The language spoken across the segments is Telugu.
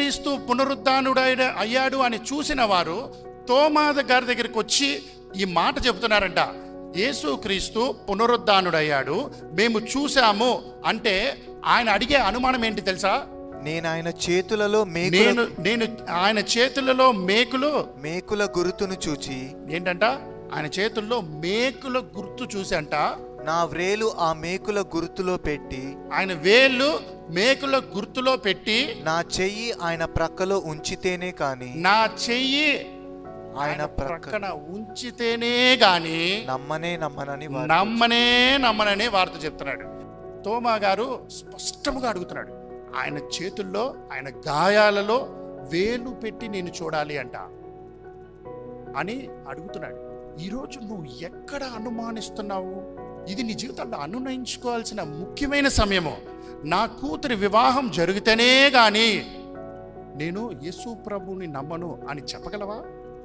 యేసుక్రీస్తు పునరుద్ధానుడైన అయ్యాడు అని చూసిన వారు తోమాద గారి దగ్గరికి వచ్చి ఈ మాట చెబుతున్నారంట యేసుక్రీస్తు పునరుద్ధానుడయ్యాడు మేము చూసాము అంటే ఆయన అడిగే అనుమానం ఏంటి తెలుసా నేను ఆయన చేతులలో మేకుల నేను నేను ఆయన చేతులలో మేకులు మేకుల గురుతును చూచి ఏంటంట ఆయన చేతుల్లో మేకుల గుర్తు చూసి అంట నా వ్రేలు ఆ మేకుల గుర్తులో పెట్టి ఆయన వేళ్ళు మేకుల గుర్తులో పెట్టి నా చెయ్యి ఆయన ప్రక్కలో ఉంచితేనే కాని నా చెయ్యి ఆయన ప్రక్క ప్రక్కన ఉంచితేనే గాని నమ్మనే నమ్మనని వారు నమ్మనే నమ్మననే వార్త చెప్తున్నాడు తోమా గారు స్పష్టంగా అడుగుతున్నాడు ఆయన చేతుల్లో ఆయన గాయాలలో వేలు పెట్టి నేను చూడాలి అంట అని అడుగుతున్నాడు ఈరోజు నువ్వు ఎక్కడ అనుమానిస్తున్నావు ఇది నీ జీవితంలో అనునయించుకోవాల్సిన ముఖ్యమైన సమయము నా కూతురి వివాహం జరిగితేనే గాని నేను యేసు ప్రభుని నమ్మను అని చెప్పగలవా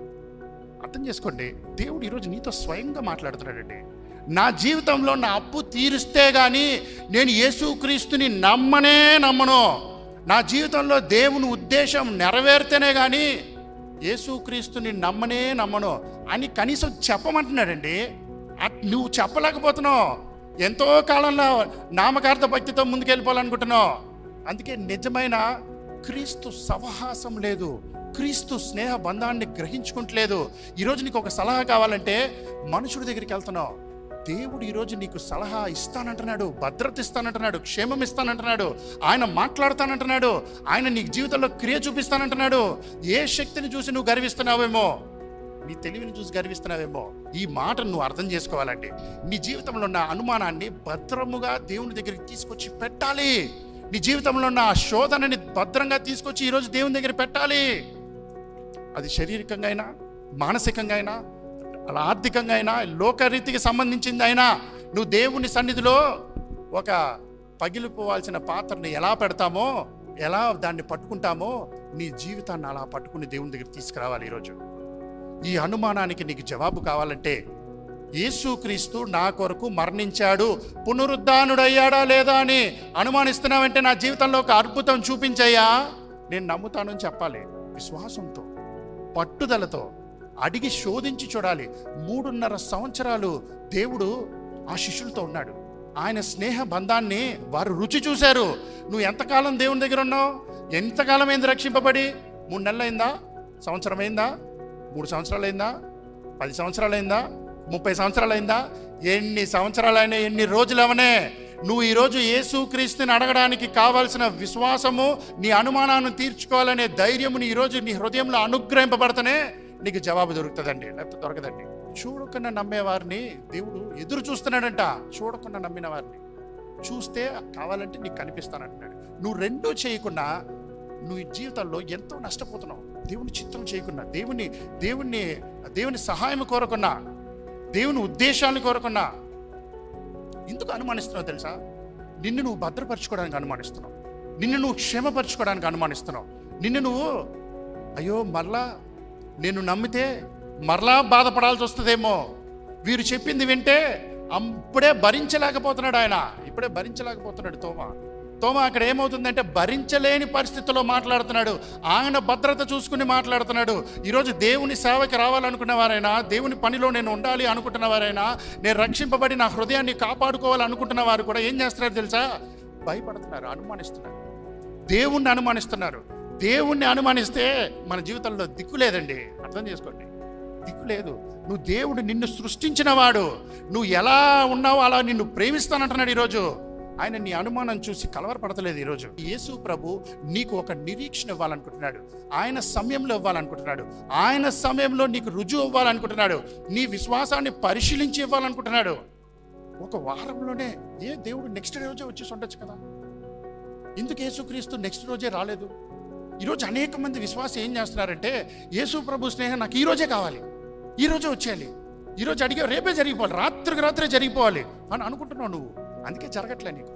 అర్థం చేసుకోండి దేవుడు ఈరోజు నీతో స్వయంగా మాట్లాడుతున్నాడండి నా జీవితంలో నా అప్పు తీరిస్తే గాని నేను యేసుక్రీస్తుని నమ్మనే నమ్మను నా జీవితంలో దేవుని ఉద్దేశం నెరవేరితేనే గాని యేసుక్రీస్తుని నమ్మనే నమ్మను అని కనీసం చెప్పమంటున్నాడండి అట్- నువ్వు చెప్పలేకపోతున్నావు ఎంతో కాలంలో నామకార్థ భక్తితో ముందుకెళ్ళిపోవాలనుకుంటున్నావు అందుకే నిజమైన క్రీస్తు సవహాసం లేదు క్రీస్తు స్నేహ బంధాన్ని గ్రహించుకుంటలేదు ఈరోజు నీకు ఒక సలహా కావాలంటే మనుషుడి దగ్గరికి వెళ్తున్నావు దేవుడు ఈరోజు నీకు సలహా ఇస్తానంటున్నాడు భద్రత ఇస్తానంటున్నాడు క్షేమం ఇస్తానంటున్నాడు ఆయన మాట్లాడతానంటున్నాడు ఆయన నీకు జీవితంలో క్రియ చూపిస్తానంటున్నాడు ఏ శక్తిని చూసి నువ్వు గర్విస్తున్నావేమో నీ తెలివిని చూసి గర్విస్తున్నావేమో ఈ మాట నువ్వు అర్థం చేసుకోవాలంటే నీ జీవితంలో ఉన్న అనుమానాన్ని భద్రముగా దేవుని దగ్గరికి తీసుకొచ్చి పెట్టాలి నీ జీవితంలో ఉన్న ఆ శోధనని భద్రంగా తీసుకొచ్చి ఈరోజు దేవుని దగ్గర పెట్టాలి అది శారీరకంగా అయినా మానసికంగా అయినా అలా ఆర్థికంగా అయినా లోకరీతికి సంబంధించింది అయినా నువ్వు దేవుని సన్నిధిలో ఒక పగిలిపోవాల్సిన పాత్రని ఎలా పెడతామో ఎలా దాన్ని పట్టుకుంటామో నీ జీవితాన్ని అలా పట్టుకుని దేవుని దగ్గర తీసుకురావాలి ఈరోజు ఈ అనుమానానికి నీకు జవాబు కావాలంటే యేసుక్రీస్తు నా కొరకు మరణించాడు పునరుద్ధానుడయ్యాడా లేదా అని అనుమానిస్తున్నావంటే నా జీవితంలో ఒక అద్భుతం చూపించయ్యా నేను నమ్ముతానని చెప్పాలి విశ్వాసంతో పట్టుదలతో అడిగి శోధించి చూడాలి మూడున్నర సంవత్సరాలు దేవుడు ఆ శిష్యులతో ఉన్నాడు ఆయన స్నేహ బంధాన్ని వారు రుచి చూశారు నువ్వు ఎంతకాలం దేవుని దగ్గర ఉన్నావు ఎంతకాలం అయింది రక్షింపబడి మూడు నెలలు అయిందా సంవత్సరం అయిందా మూడు సంవత్సరాలు అయిందా పది సంవత్సరాలు అయిందా ముప్పై సంవత్సరాలు అయిందా ఎన్ని సంవత్సరాలైనా ఎన్ని రోజులు అవనే నువ్వు ఈరోజు యేసుక్రీస్తుని అడగడానికి కావాల్సిన విశ్వాసము నీ అనుమానాన్ని తీర్చుకోవాలనే ధైర్యము నీ ఈరోజు నీ హృదయంలో అనుగ్రహింపబడతనే నీకు జవాబు దొరుకుతుందండి లేకపోతే దొరకదండి చూడకుండా నమ్మేవారిని దేవుడు ఎదురు చూస్తున్నాడంట చూడకుండా నమ్మిన వారిని చూస్తే కావాలంటే నీకు కనిపిస్తానంటున్నాడు నువ్వు రెండూ చేయకుండా నువ్వు ఈ జీవితంలో ఎంతో నష్టపోతున్నావు దేవుని చిత్తం చేయకుండా దేవుని దేవుణ్ణి దేవుని సహాయం కోరకున్నా దేవుని ఉద్దేశాలను కోరకున్నా ఎందుకు అనుమానిస్తున్నావు తెలుసా నిన్ను నువ్వు భద్రపరచుకోవడానికి అనుమానిస్తున్నావు నిన్ను నువ్వు క్షేమపరచుకోవడానికి అనుమానిస్తున్నావు నిన్ను నువ్వు అయ్యో మరలా నేను నమ్మితే మరలా బాధపడాల్సి వస్తుందేమో వీరు చెప్పింది వింటే అప్పుడే భరించలేకపోతున్నాడు ఆయన ఇప్పుడే భరించలేకపోతున్నాడు తోమ తోమ అక్కడ ఏమవుతుందంటే భరించలేని పరిస్థితుల్లో మాట్లాడుతున్నాడు ఆయన భద్రత చూసుకుని మాట్లాడుతున్నాడు ఈరోజు దేవుని సేవకి రావాలనుకున్న వారైనా దేవుని పనిలో నేను ఉండాలి అనుకుంటున్న వారైనా నేను రక్షింపబడి నా హృదయాన్ని కాపాడుకోవాలి అనుకుంటున్న వారు కూడా ఏం చేస్తున్నారు తెలుసా భయపడుతున్నారు అనుమానిస్తున్నారు దేవుణ్ణి అనుమానిస్తున్నారు దేవుణ్ణి అనుమానిస్తే మన జీవితంలో దిక్కు లేదండి అర్థం చేసుకోండి దిక్కు లేదు నువ్వు దేవుడు నిన్ను సృష్టించిన వాడు నువ్వు ఎలా ఉన్నావో అలా నిన్ను ప్రేమిస్తానంటున్నాడు ఈరోజు ఆయన నీ అనుమానం చూసి కలవరపడతలేదు ఈరోజు యేసు ప్రభు నీకు ఒక నిరీక్షణ ఇవ్వాలనుకుంటున్నాడు ఆయన సమయంలో ఇవ్వాలనుకుంటున్నాడు ఆయన సమయంలో నీకు రుజువు ఇవ్వాలనుకుంటున్నాడు నీ విశ్వాసాన్ని పరిశీలించి ఇవ్వాలనుకుంటున్నాడు ఒక వారంలోనే ఏ దేవుడు నెక్స్ట్ రోజే వచ్చేసి ఉండొచ్చు కదా ఎందుకు యేసుక్రీస్తు నెక్స్ట్ రోజే రాలేదు ఈరోజు అనేక మంది విశ్వాసం ఏం చేస్తున్నారంటే యేసు ప్రభు స్నేహం నాకు ఈ రోజే కావాలి ఈ రోజే వచ్చేయాలి ఈరోజు అడిగే రేపే జరిగిపోవాలి రాత్రికి రాత్రే జరిగిపోవాలి అని అనుకుంటున్నావు నువ్వు అందుకే జరగట్లే నీకు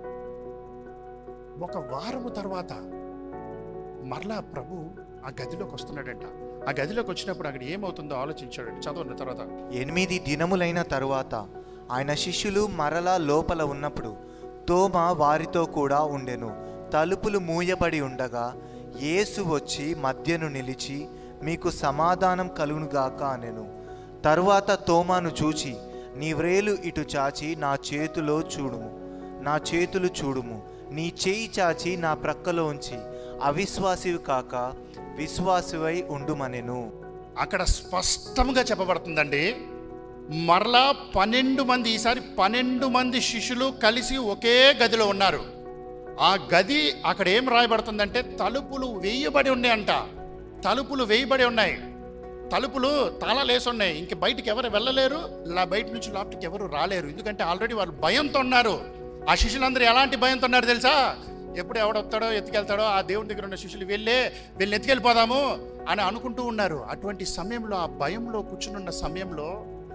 ఒక వారము తర్వాత మరలా ప్రభు ఆ గదిలోకి వస్తున్నాడంట ఆ గదిలోకి వచ్చినప్పుడు అక్కడ ఏమవుతుందో ఆలోచించాడు చదవండి తర్వాత ఎనిమిది దినములైన తరువాత ఆయన శిష్యులు మరలా లోపల ఉన్నప్పుడు తోమ వారితో కూడా ఉండెను తలుపులు మూయబడి ఉండగా యేసు వచ్చి మధ్యను నిలిచి మీకు సమాధానం కలుగునుగాక అనెను తరువాత తోమాను చూచి నీ వ్రేలు ఇటు చాచి నా చేతిలో చూడుము నా చేతులు చూడుము నీ చేయి చాచి నా ప్రక్కలో ఉంచి అవిశ్వాసివి కాక విశ్వాసివై ఉండుమనెను అక్కడ స్పష్టంగా చెప్పబడుతుందండి మరలా పన్నెండు మంది ఈసారి పన్నెండు మంది శిష్యులు కలిసి ఒకే గదిలో ఉన్నారు ఆ గది అక్కడ ఏం రాయబడుతుందంటే తలుపులు వేయబడి ఉన్నాయంట తలుపులు వేయబడి ఉన్నాయి తలుపులు తాళాలు వేసి ఉన్నాయి ఇంక బయటికి ఎవరు వెళ్ళలేరు ఇలా బయట నుంచి లోపలికి ఎవరు రాలేరు ఎందుకంటే ఆల్రెడీ వాళ్ళు భయంతో ఉన్నారు ఆ శిష్యులందరూ ఎలాంటి భయంతో ఉన్నారు తెలుసా ఎప్పుడు ఎవడొస్తాడో ఎత్తుకెళ్తాడో ఆ దేవుని దగ్గర ఉన్న శిష్యులు వెళ్ళే వెళ్ళి ఎత్తుకెళ్ళిపోదాము అని అనుకుంటూ ఉన్నారు అటువంటి సమయంలో ఆ భయంలో కూర్చునున్న సమయంలో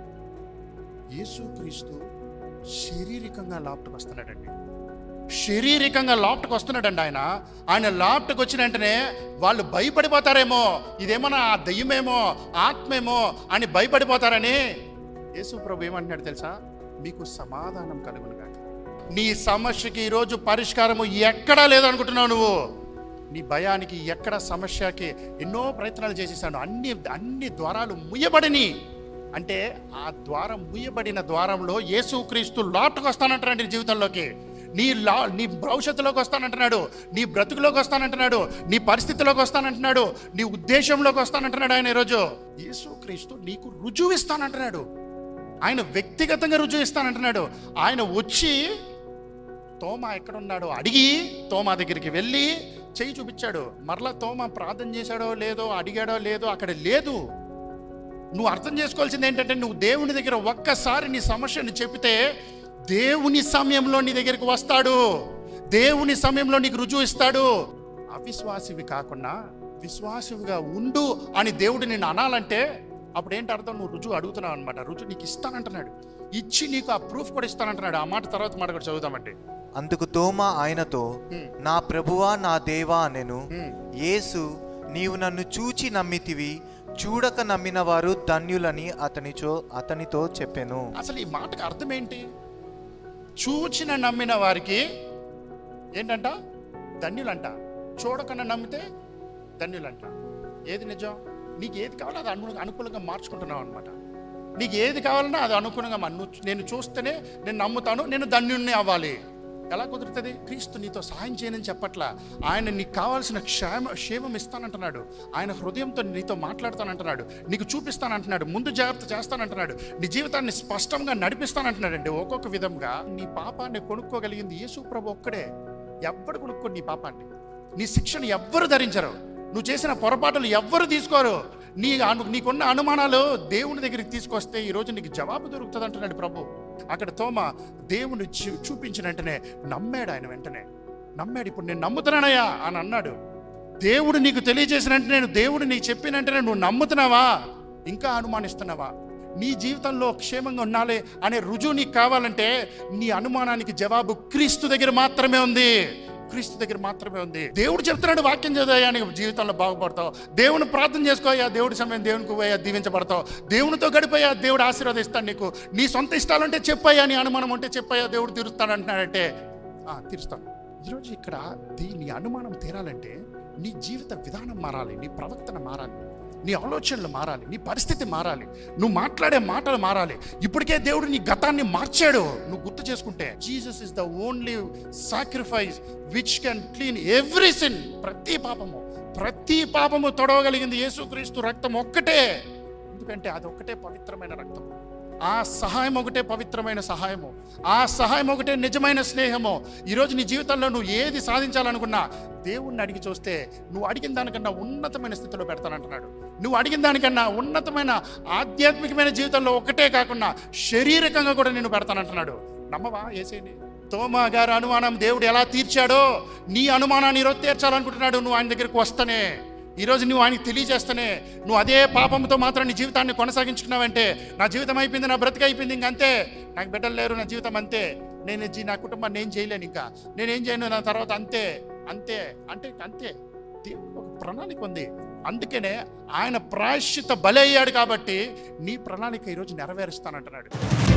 యేసుక్రీస్తు శారీరకంగా లోపలికి వస్తున్నాడండి శారీరకంగా లోపలికి వస్తున్నాడండి ఆయన ఆయన లోపలికి వచ్చిన వెంటనే వాళ్ళు భయపడిపోతారేమో ఇదేమన్నా ఆ దయ్యమేమో ఆత్మేమో అని భయపడిపోతారని యేసు ప్రభు ఏమంటున్నాడు తెలుసా మీకు సమాధానం కలుగును గాక నీ సమస్యకి ఈరోజు పరిష్కారము ఎక్కడా లేదనుకుంటున్నావు నువ్వు నీ భయానికి ఎక్కడ సమస్యకి ఎన్నో ప్రయత్నాలు చేసేసాను అన్ని అన్ని ద్వారాలు ముయ్యబడిని అంటే ఆ ద్వారం ముయ్యబడిన ద్వారంలో యేసుక్రీస్తు లోటుకు వస్తానంటాడు నీ జీవితంలోకి నీ లా నీ భవిష్యత్తులోకి వస్తానంటున్నాడు నీ బ్రతుకులోకి వస్తానంటున్నాడు నీ పరిస్థితిలోకి వస్తానంటున్నాడు నీ ఉద్దేశంలోకి వస్తానంటున్నాడు ఆయన ఈరోజు యేసుక్రీస్తు నీకు రుజువు ఇస్తానంటున్నాడు ఆయన వ్యక్తిగతంగా రుజువు ఇస్తానంటున్నాడు ఆయన వచ్చి తోమా ఎక్కడున్నాడో అడిగి తోమా దగ్గరికి వెళ్ళి చెయ్యి చూపించాడు మరలా తోమా ప్రార్థన చేశాడో లేదో అడిగాడో లేదో అక్కడ లేదు నువ్వు అర్థం చేసుకోవాల్సింది ఏంటంటే నువ్వు దేవుని దగ్గర ఒక్కసారి నీ సమస్యను చెప్తే దేవుని సమయంలో నీ దగ్గరికి వస్తాడు దేవుని సమయంలో నీకు రుజువు ఇస్తాడు అవిశ్వాసివి కాకుండా విశ్వాసివిగా ఉండు అని దేవుడు నిన్ను అనాలంటే అప్పుడు ఏంటి అర్థం నువ్వు రుజువు అడుగుతున్నావు అనమాట రుజువు నీకు ఇస్తానంటున్నాడు ఇచ్చి నీకు ఆ ప్రూఫ్ కూడా ఇస్తానంటున్నాడు ఆ మాట తర్వాత మాట కూడా చదువుతామంటే అందుకు తోమా ఆయనతో హ్మ్. నా ప్రభువా నా దేవా అనెను హ్మ్. యేసు నీవు నన్ను చూచి నమ్మితివి చూడక నమ్మిన వారు ధన్యులని అతనిచో అతనితో చెప్పెను అసలు ఈ మాటకు అర్థం ఏంటి చూచిన నమ్మిన వారికి ఏంటంట ధన్యులంట చూడకుండా నమ్మితే ధన్యులంట ఏది నిజం నీకు ఏది కావాలో అది అను అనుకూలంగా మార్చుకుంటున్నావు అనమాట నీకు ఏది కావాలన్నా అది అనుకూలంగా మా- నువ్వు- నేను చూస్తేనే నేను నమ్ముతాను నేను ధన్యుణ్ణి అవ్వాలి ఎలా కుదురుతుంది క్రీస్తు నీతో సహాయం చేయనని చెప్పట్లా ఆయన నీకు కావాల్సిన క్షేమ క్షేమం ఇస్తానంటున్నాడు ఆయన హృదయంతో నీతో మాట్లాడతానంటున్నాడు నీకు చూపిస్తానంటున్నాడు ముందు జాగ్రత్త చేస్తానంటున్నాడు నీ జీవితాన్ని స్పష్టంగా నడిపిస్తానంటున్నాడండి ఒక్కొక్క విధంగా నీ పాపాన్ని కొనుక్కోగలిగింది యేసు ప్రభు ఒక్కడే ఎవ్వడు కొనుక్కో నీ పాపాన్ని నీ శిక్షను ఎవ్వరు ధరించరు నువ్వు చేసిన పొరపాటులు ఎవ్వరు తీసుకోరు నీ అను నీకున్న అనుమానాలు దేవుని దగ్గరికి తీసుకొస్తే ఈరోజు నీకు జవాబు దొరుకుతుంది అంటున్నాడు ప్రభు అక్కడ తోమ దేవుని చూ- చూపించిన వెంటనే నమ్మాడు ఆయన వెంటనే నమ్మాడు ఇప్పుడు నేను నమ్ముతున్నానయ్యా అని అన్నాడు దేవుడు నీకు తెలియజేసిన వెంటనే నేను దేవుడు నీకు చెప్పిన వెంటనే నువ్వు నమ్ముతున్నావా ఇంకా అనుమానిస్తున్నావా నీ జీవితంలో క్షేమంగా ఉండాలి అనే రుజువు నీకు కావాలంటే నీ అనుమానానికి జవాబు క్రీస్తు దగ్గర మాత్రమే ఉంది క్రీస్తు దగ్గర మాత్రమే ఉంది దేవుడు చెప్తున్నాడు వాక్యం చదివా నీకు జీవితంలో బాగుపడతావు దేవుని ప్రార్థన చేసుకోయా దేవుడి సమయం దేవునికి పోయా దీవించబడతావు దేవునితో గడిపోయా దేవుడు ఆశీర్వదిస్తాడు నీకు నీ సొంత ఇష్టాలుంటే చెప్పయ్యా నీ అనుమానం ఉంటే చెప్పయ్యా దేవుడు తీరుస్తాడు అంటున్నాడంటే "ఆ, తీరుస్తాను ఈరోజు ఇక్కడ దీ- నీ అనుమానం తీరాలంటే నీ జీవిత విధానం మారాలి నీ ప్రవర్తన మారాలి నీ ఆలోచనలు మారాలి నీ పరిస్థితి మారాలి నువ్వు మాట్లాడే మాటలు మారాలి ఇప్పటికే దేవుడు నీ గతాన్ని మార్చాడు నువ్వు గుర్తు చేసుకుంటే Jesus is the only sacrifice which can clean every sin ప్రతి పాపము ప్రతి పాపము తొడవగలిగింది యేసుక్రీస్తు రక్తం ఒక్కటే ఎందుకంటే అది ఒక్కటే పవిత్రమైన రక్తం ఆ సహాయం ఒకటే పవిత్రమైన సహాయము ఆ సహాయం ఒకటే నిజమైన స్నేహము ఈరోజు నీ జీవితంలో నువ్వు ఏది సాధించాలనుకున్నా దేవుణ్ణి అడిగి చూస్తే నువ్వు అడిగిన దానికన్నా ఉన్నతమైన స్థితిలో పెడతానంటున్నాడు నువ్వు అడిగిన దానికన్నా ఉన్నతమైన ఆధ్యాత్మికమైన జీవితంలో ఒకటే కాకుండా శారీరకంగా కూడా నేను పెడతానంటున్నాడు నమ్మవా ఏసేని తోమా గారు అనుమానం దేవుడు ఎలా తీర్చాడో నీ అనుమానాన్ని ఈరోజు తీర్చాలనుకుంటున్నాడు నువ్వు ఆయన దగ్గరికి వస్తేనే ఈరోజు నువ్వు ఆయనకి తెలియజేస్తేనే నువ్వు అదే పాపంతో మాత్రం నీ జీవితాన్ని కొనసాగించుకున్నావంటే నా జీవితం అయిపోయింది నా బ్రతికి అయిపోయింది ఇంక అంతే నాకు బిడ్డలు లేరు నా జీవితం అంతే నేను జీ- నా కుటుంబాన్ని ఏం చేయలేను ఇంకా నేనేం చేయను నా తర్వాత అంతే అంతే అంటే అంతే దేవుడికి ఒక ప్రణాళిక ఉంది అందుకనే ఆయన ప్రాయశ్చిత బలి అయ్యాడు కాబట్టి నీ ప్రణాళిక ఈరోజు నెరవేరుస్తానంటున్నాడు